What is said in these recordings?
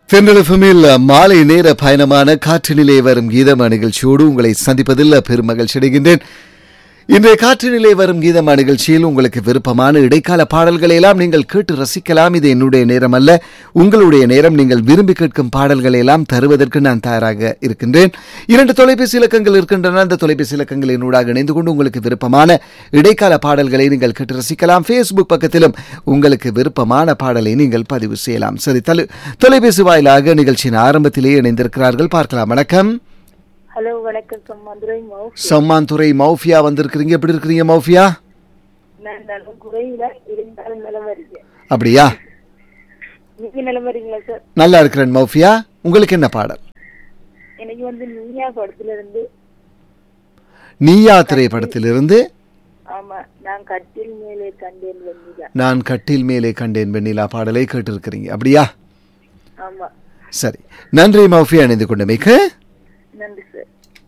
தென்றலஃபமில் மாலை நேர பயணமான காற்றினிலே வரும் கீதம் நிகழ்ச்சியோடு உங்களை சந்திப்பதில் பெருமகிழ்ச்சி அடைகின்றேன் இன்றைய காற்றினிலே வரும் கீதம் நிகழ்ச்சியில் உங்களுக்கு விருப்பமான இடைக்கால பாடல்களை எல்லாம் நீங்கள் கேட்டு ரசிக்கலாம் இது என்னுடைய நேரம் அல்ல உங்களுடைய நேரம் நீங்கள் விரும்பி கேட்கும் பாடல்களை எல்லாம் தருவதற்கு நான் தயாராக இருக்கின்றேன் இரண்டு தொலைபேசி இலக்கங்கள் இருக்கின்றன அந்த தொலைபேசி இலக்கங்கள் என்னூடாக இணைந்து கொண்டு உங்களுக்கு விருப்பமான இடைக்கால பாடல்களை நீங்கள் கேட்டு ரசிக்கலாம் ஃபேஸ்புக் பக்கத்திலும் உங்களுக்கு விருப்பமான பாடலை நீங்கள் பதிவு செய்யலாம் சரி தலை தொலைபேசி வாயிலாக நிகழ்ச்சியின் ஆரம்பத்திலேயே இணைந்திருக்கிறார்கள் பார்க்கலாம் வணக்கம் ஹலோ வணக்கம் சார் மதுரை மவுஸ் சம்மாந்துறை மௌஃபியா வந்திருக்கிறீங்க எப்படி இருக்கிறீங்க மௌஃபியா நான் நல்ல குறையில இருந்தாலும் நிலம் வரீங்க அப்படியா நீங்க நிலம் வரீங்களா சார் நல்லா இருக்கிறேன் மௌஃபியா உங்களுக்கு என்ன பாடல் எனக்கு வந்து நீயா படத்துல இருந்து நீயா திரைப்படத்திலிருந்து ஆமா நான் கட்டில் மேலே கண்டேன் வெண்ணிலா நான் கட்டில் மேலே கண்டேன் வெண்ணிலா பாடலை கேட்டிருக்கிறீங்க அப்படியா ஆமா சரி நன்றி மௌஃபியா இணைந்து கொண்டமைக்கு நன்றி சார்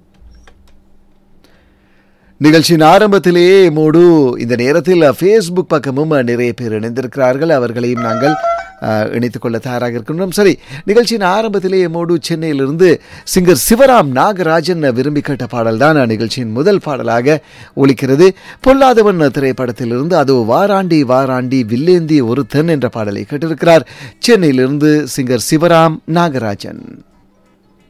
நிகழ்ச்சியின் ஆரம்பத்திலேயே மோடு இந்த நேரத்தில் ஃபேஸ்புக் பக்கமும் நிறைய பேர் இணைந்திருக்கிறார்கள் அவர்களையும் நாங்கள் அஹ், இணைத்துக் கொள்ள தயாராக இருக்கின்றோம் சரி நிகழ்ச்சியின் ஆரம்பத்திலேயே மோடு சென்னையிலிருந்து சிங்கர் சிவராம் நாகராஜன் விரும்பி கேட்ட பாடல் தான் நிகழ்ச்சியின் முதல் பாடலாக ஒலிக்கிறது பொல்லாதவன் திரைப்படத்திலிருந்து அதோ வாராண்டி வாராண்டி வில்லேந்தி ஒருத்தன் என்ற பாடலை கேட்டிருக்கிறார் சென்னையிலிருந்து சிங்கர் சிவராம் நாகராஜன்